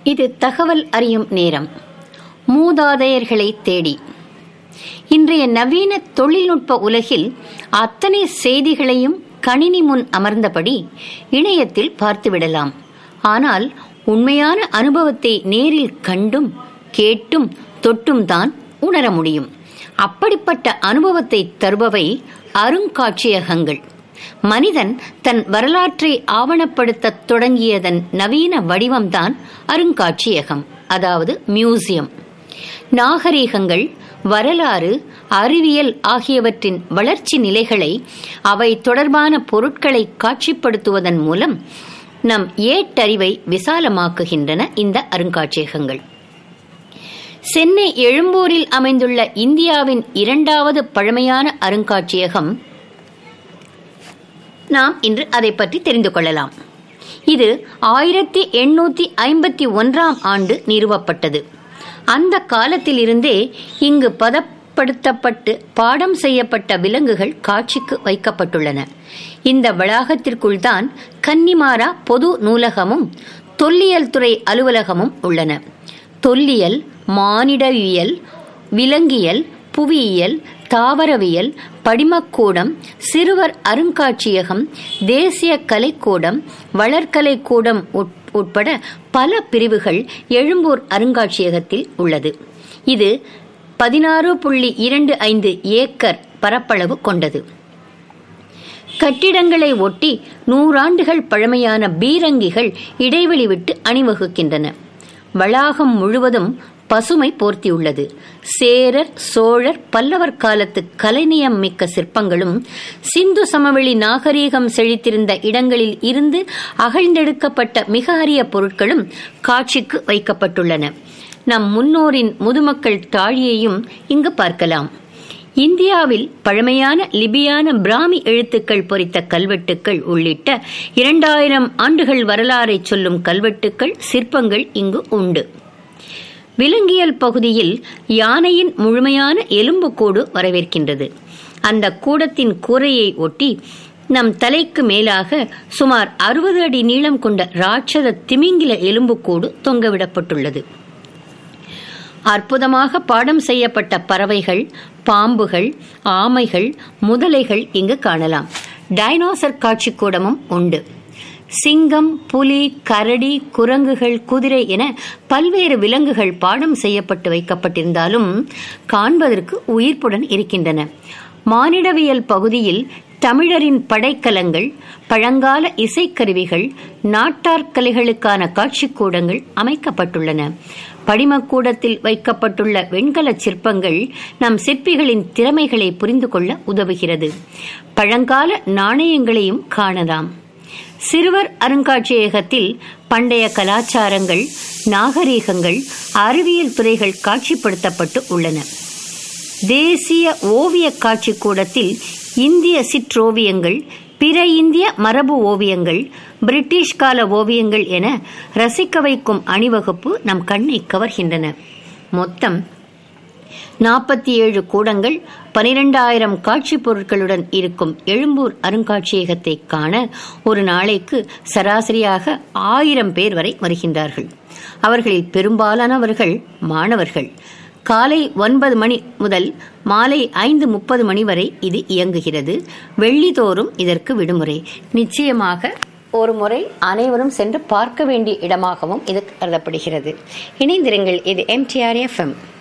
இது தகவல் அறியும் நேரம் மூதாதையர்களை தேடி இன்றைய நவீன தொழில்நுட்ப உலகில் அத்தனை செய்திகளையும் கணினி முன் அமர்ந்தபடி இணையத்தில் பார்த்துவிடலாம் ஆனால் உண்மையான அனுபவத்தை நேரில் கண்டும் கேட்டும் தொட்டும் தான் உணர முடியும் அப்படிப்பட்ட அனுபவத்தை தருபவை அருங்காட்சியகங்கள் மனிதன் தன் வரலாற்றை ஆவணப்படுத்த தொடங்கியதன் நவீன வடிவம்தான் அருங்காட்சியகம் அதாவது மியூசியம் நாகரீகங்கள் வரலாறு அறிவியல் ஆகியவற்றின் வளர்ச்சி நிலைகளை அவை தொடர்பான பொருட்களை காட்சிப்படுத்துவதன் மூலம் நம் ஏட்டறிவை விசாலமாக்குகின்றன இந்த அருங்காட்சியகங்கள் சென்னை எழும்பூரில் அமைந்துள்ள இந்தியாவின் இரண்டாவது பழமையான அருங்காட்சியகம் நாம் இன்று அதை பற்றி தெரிந்து கொள்ளலாம் இது ஆயிரத்தி எண்ணூத்தி ஐம்பத்தி ஒன்றாம் ஆண்டு நிறுவப்பட்டது அந்த காலத்திலிருந்தே இங்கு பதப்படுத்தப்பட்டு பாடம் செய்யப்பட்ட விலங்குகள் காட்சிக்கு வைக்கப்பட்டுள்ளன இந்த வளாகத்திற்குள் தான் கன்னிமாரா பொது நூலகமும் தொல்லியல் துறை அலுவலகமும் உள்ளன தொல்லியல் மானிடவியல் விலங்கியல் புவியியல் தாவரவியல் படிமக்கூடம் சிறுவர் அருங்காட்சியகம் தேசிய கலைக்கூடம் வளர்க்கலைக்கூடம் உட்பட பல பிரிவுகள் எழும்பூர் அருங்காட்சியகத்தில் உள்ளது இது பதினாறு புள்ளி இரண்டு ஐந்து ஏக்கர் பரப்பளவு கொண்டது கட்டிடங்களை ஒட்டி நூறாண்டுகள் பழமையான பீரங்கிகள் இடைவெளி விட்டு அணிவகுக்கின்றன வளாகம் முழுவதும் பசுமை போர்த்தியுள்ளது சேரர் சோழர் பல்லவர் காலத்து கலைநயம் மிக்க சிற்பங்களும் சிந்து சமவெளி நாகரீகம் செழித்திருந்த இடங்களில் இருந்து அகழ்ந்தெடுக்கப்பட்ட மிக அரிய பொருட்களும் காட்சிக்கு வைக்கப்பட்டுள்ளன நம் முன்னோரின் முதுமக்கள் தாழியையும் இங்கு பார்க்கலாம் இந்தியாவில் பழமையான லிபியான பிராமி எழுத்துக்கள் பொறித்த கல்வெட்டுக்கள் உள்ளிட்ட இரண்டாயிரம் ஆண்டுகள் வரலாறை சொல்லும் கல்வெட்டுக்கள் சிற்பங்கள் இங்கு உண்டு விலங்கியல் பகுதியில் யானையின் முழுமையான எலும்புக்கூடு வரவேற்கின்றது அந்த கூடத்தின் கூரையை ஒட்டி நம் தலைக்கு மேலாக சுமார் அறுபது அடி நீளம் கொண்ட ராட்சத திமிங்கில எலும்புக்கூடு தொங்கவிடப்பட்டுள்ளது அற்புதமாக பாடம் செய்யப்பட்ட பறவைகள் பாம்புகள் ஆமைகள் முதலைகள் இங்கு காணலாம் டைனோசர் காட்சிக்கூடமும் உண்டு சிங்கம் புலி கரடி குரங்குகள் குதிரை என பல்வேறு விலங்குகள் பாடம் செய்யப்பட்டு வைக்கப்பட்டிருந்தாலும் காண்பதற்கு உயிர்ப்புடன் இருக்கின்றன மானிடவியல் பகுதியில் தமிழரின் படைக்கலங்கள் பழங்கால இசைக்கருவிகள் நாட்டார்கலைகளுக்கான காட்சிக்கூடங்கள் அமைக்கப்பட்டுள்ளன படிமக்கூடத்தில் வைக்கப்பட்டுள்ள வெண்கல சிற்பங்கள் நம் சிற்பிகளின் திறமைகளை புரிந்து கொள்ள உதவுகிறது பழங்கால நாணயங்களையும் காணலாம் சிறுவர் அருங்காட்சியகத்தில் பண்டைய கலாச்சாரங்கள் நாகரீகங்கள் அறிவியல் துறைகள் காட்சிப்படுத்தப்பட்டு உள்ளன தேசிய ஓவிய காட்சி கூடத்தில் இந்திய சிற்றோவியங்கள் பிற இந்திய மரபு ஓவியங்கள் பிரிட்டிஷ் கால ஓவியங்கள் என ரசிக்க வைக்கும் அணிவகுப்பு நம் கண்ணை கவர்கின்றன மொத்தம் நாற்பத்தி ஏழு கூடங்கள் பனிரெண்டாயிரம் காட்சி பொருட்களுடன் இருக்கும் எழும்பூர் அருங்காட்சியகத்தை காண ஒரு நாளைக்கு சராசரியாக ஆயிரம் பேர் வரை வருகின்றார்கள் அவர்களில் பெரும்பாலானவர்கள் மாணவர்கள் காலை ஒன்பது மணி முதல் மாலை ஐந்து முப்பது மணி வரை இது இயங்குகிறது வெள்ளிதோறும் இதற்கு விடுமுறை நிச்சயமாக ஒரு முறை அனைவரும் சென்று பார்க்க வேண்டிய இடமாகவும் இது கருதப்படுகிறது இணைந்திருங்கள் இது எம்டிஆர் எஃப்எம்